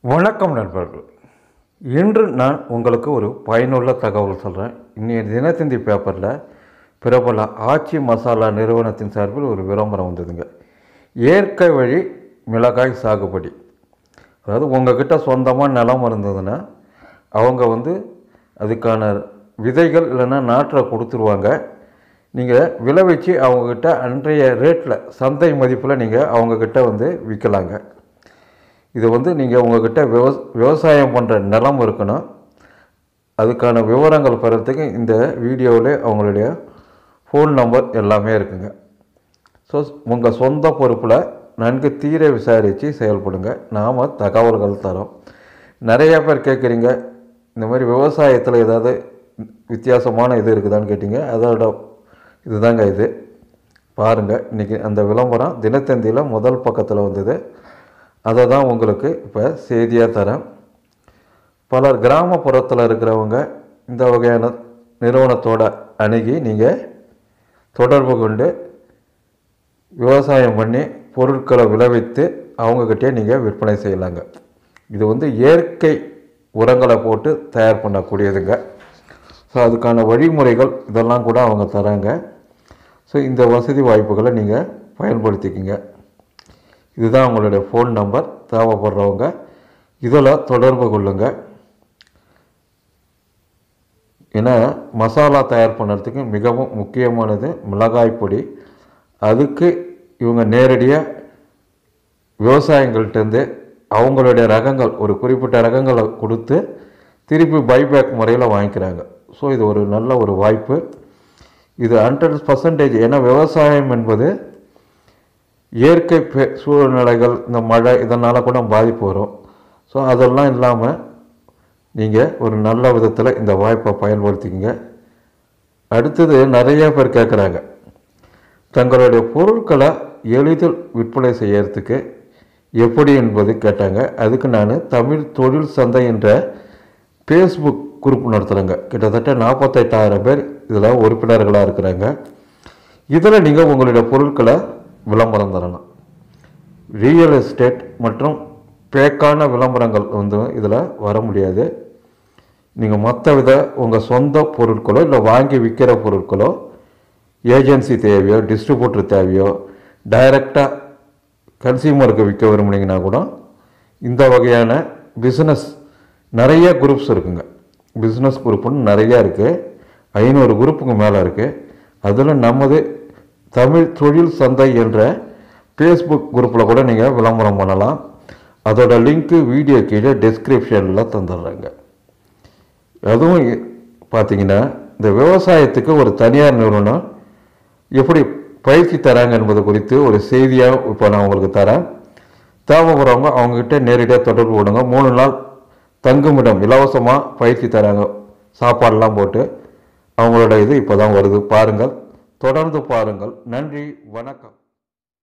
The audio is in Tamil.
வணக்கம் நண்பர்கள் இன்று நான் உங்களுக்கு ஒரு பயனுள்ள தகவல் சொல்கிறேன் இன்னைய தினத்தந்தி பேப்பரில் பிரபல ஆச்சி மசாலா நிறுவனத்தின் சார்பில் ஒரு விளம்பரம் வந்ததுங்க இயற்கை வழி மிளகாய் சாகுபடி அதாவது உங்ககிட்ட சொந்தமாக நிலம் இருந்ததுன்னா அவங்க வந்து அதுக்கான விதைகள் இல்லைன்னா நாற்றை கொடுத்துருவாங்க நீங்கள் விளைவிச்சு அவங்கக்கிட்ட அன்றைய ரேட்டில் சந்தை மதிப்பில் நீங்கள் அவங்கக்கிட்ட வந்து விற்கலாங்க இது வந்து நீங்கள் உங்ககிட்ட விவ விவசாயம் பண்ணுற நிலம் இருக்கணும் அதுக்கான விவரங்கள் பெறத்துக்கு இந்த வீடியோவில் அவங்களுடைய ஃபோன் நம்பர் எல்லாமே இருக்குங்க ஸோ உங்கள் சொந்த பொறுப்பில் நன்கு தீர விசாரித்து செயல்படுங்க நாம் தகவல்கள் தரோம் நிறைய பேர் கேட்குறீங்க இந்த மாதிரி விவசாயத்தில் ஏதாவது வித்தியாசமான இது இருக்குதான்னு கேட்டிங்க அதோட இதுதாங்க இது பாருங்கள் இன்றைக்கி அந்த விளம்பரம் தினத்தந்தியில் முதல் பக்கத்தில் வந்தது அதை தான் உங்களுக்கு இப்போ செய்தியாக தரேன் பலர் கிராமப்புறத்தில் இருக்கிறவங்க இந்த வகையான நிறுவனத்தோட அணுகி நீங்கள் தொடர்பு கொண்டு விவசாயம் பண்ணி பொருட்களை விளைவித்து அவங்கக்கிட்டே நீங்கள் விற்பனை செய்யலாங்க இது வந்து இயற்கை உரங்களை போட்டு தயார் பண்ணக்கூடியதுங்க ஸோ அதுக்கான வழிமுறைகள் இதெல்லாம் கூட அவங்க தராங்க ஸோ இந்த வசதி வாய்ப்புகளை நீங்கள் பயன்படுத்திக்கிங்க இதுதான் உங்களுடைய ஃபோன் நம்பர் தேவைப்படுறவங்க இதில் தொடர்பு கொள்ளுங்கள் ஏன்னா மசாலா தயார் பண்ணுறதுக்கு மிகவும் முக்கியமானது மிளகாய் பொடி அதுக்கு இவங்க நேரடியாக விவசாயிகள்கிட்டருந்து அவங்களுடைய ரகங்கள் ஒரு குறிப்பிட்ட ரகங்களை கொடுத்து திருப்பி பைபேக் முறையில் வாங்கிக்கிறாங்க ஸோ இது ஒரு நல்ல ஒரு வாய்ப்பு இது ஹண்ட்ரட் பர்சன்டேஜ் ஏன்னா விவசாயம் என்பது இயற்கை பெ- சூழ்நிலைகள் இந்த மழை இதனால் கூட பாதிப்பு வரும் ஸோ அதெல்லாம் இல்லாமல் நீங்கள் ஒரு நல்ல விதத்தில் இந்த வாய்ப்பை பயன்படுத்திக்கங்க அடுத்தது நிறைய பேர் கேட்குறாங்க தங்களுடைய பொருட்களை எளிதில் விற்பனை செய்யறதுக்கு எப்படி என்பது கேட்டாங்க அதுக்கு நான் தமிழ் தொழில் சந்தை என்ற ஃபேஸ்புக் குரூப் நடத்துகிறேங்க கிட்டத்தட்ட நாற்பத்தெட்டாயிரம் பேர் இதில் உறுப்பினர்களாக இருக்கிறாங்க இதில் நீங்கள் உங்களுடைய பொருட்களை விளம்பரம் தரலாம் ரியல் எஸ்டேட் மற்றும் பேக்கான விளம்பரங்கள் வந்து இதில் வர முடியாது நீங்கள் மற்ற வித உங்கள் சொந்த பொருட்களோ இல்லை வாங்கி விற்கிற பொருட்களோ ஏஜென்சி தேவையோ டிஸ்ட்ரிபியூட்டர் தேவையோ டைரெக்டாக கன்சியூமருக்கு விற்க விரும்புனீங்கன்னா கூட இந்த வகையான பிஸ்னஸ் நிறைய குரூப்ஸ் இருக்குங்க பிஸ்னஸ் குரூப்புன்னு நிறையா இருக்குது ஐநூறு குரூப்புக்கு மேலே இருக்குது அதில் நமது தமிழ் தொழில் சந்தை என்ற ஃபேஸ்புக் குரூப்பில் கூட நீங்கள் விளம்பரம் பண்ணலாம் அதோட லிங்க்கு வீடியோ கீழே டிஸ்கிரிப்ஷனில் தந்துடுறேங்க அதுவும் இ- பார்த்தீங்கன்னா இந்த விவசாயத்துக்கு ஒரு தனியார் நிறுவனம் எப்படி பயிற்சி தராங்க என்பது குறித்து ஒரு செய்தியாக இப்போ நான் உங்களுக்கு தரேன் தேவைப்படுறவங்க அவங்கக்கிட்ட நேரடியாக தொடர்பு கொள்ளுங்க மூணு நாள் தங்குமிடம் இலவசமாக பயிற்சி தராங்க சாப்பாடெல்லாம் போட்டு அவங்களோட இது இப்போ தான் வருது பாருங்கள் தொடர்ந்து பாருங்கள் நன்றி வணக்கம்